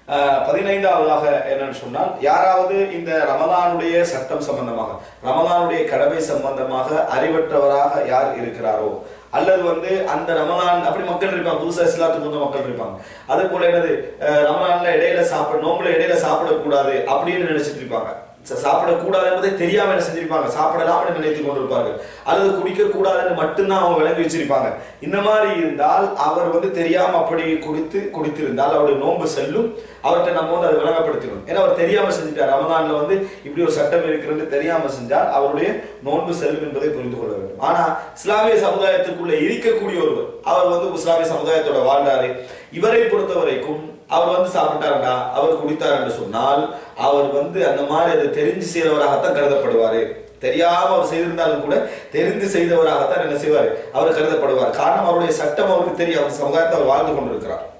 ஆஹ் பதினைந்தாவதாக என்னன்னு சொன்னால் யாராவது இந்த ரமலானுடைய சட்டம் சம்பந்தமாக ரமலானுடைய கடமை சம்பந்தமாக அறிவற்றவராக யார் இருக்கிறாரோ அல்லது வந்து அந்த ரமலான் அப்படி மக்கள் இருப்பாங்க புதுசா இஸ்லாத்துக்கு வந்த மக்கள் இருப்பாங்க அதே போல என்னது அஹ் ரமலான்ல இடையில சாப்பிட நோம்புல இடையில சாப்பிடக்கூடாது அப்படின்னு நினைச்சிட்டு இருப்பாங்க ச- சாப்பிடக்கூடாது என்பதை தெரியாம என்ன செஞ்சிருப்பாங்க சாப்பிடலாம்னு நினைத்து கொண்டிருப்பார்கள் அல்லது குடிக்க கூடாதுன்னு மட்டும்தான் அவங்க விளங்கி வச்சிருப்பாங்க இந்த மாதிரி இருந்தால் அவர் வந்து தெரியாம அப்படி குடித்து குடித்திருந்தால் அவருடைய நோன்பு செல்லும் அவர்கிட்ட நம்ம வந்து அதை விளங்கப்படுத்தணும் ஏன்னா அவர் தெரியாம செஞ்சுட்டார் ரமதான்ல வந்து இப்படி ஒரு சட்டம் இருக்கிறது தெரியாம செஞ்சால் அவருடைய நோன்பு செல்லும் என்பதை புரிந்து கொள்ள வேண்டும் ஆனா இஸ்லாமிய சமுதாயத்துக்குள்ள இருக்கக்கூடிய ஒருவர் அவர் வந்து இஸ்லாமிய சமுதாயத்தோட வாழ்ந்தாரு இவரை பொறுத்த வரைக்கும் அவர் வந்து சாப்பிட்டாருடா அவர் குடித்தார் என்று சொன்னால் அவர் வந்து அந்த மாதிரி அதை தெரிஞ்சு செய்தவராகத்தான் கருதப்படுவாரு தெரியாம அவர் செய்திருந்தாலும் கூட தெரிந்து செய்தவராகத்தான் என்ன செய்வார் அவர் கருதப்படுவார் காரணம் அவருடைய சட்டம் அவருக்கு தெரியும் அவர் சமுதாயத்தை அவர் வாழ்ந்து கொண்டிருக்கிறார்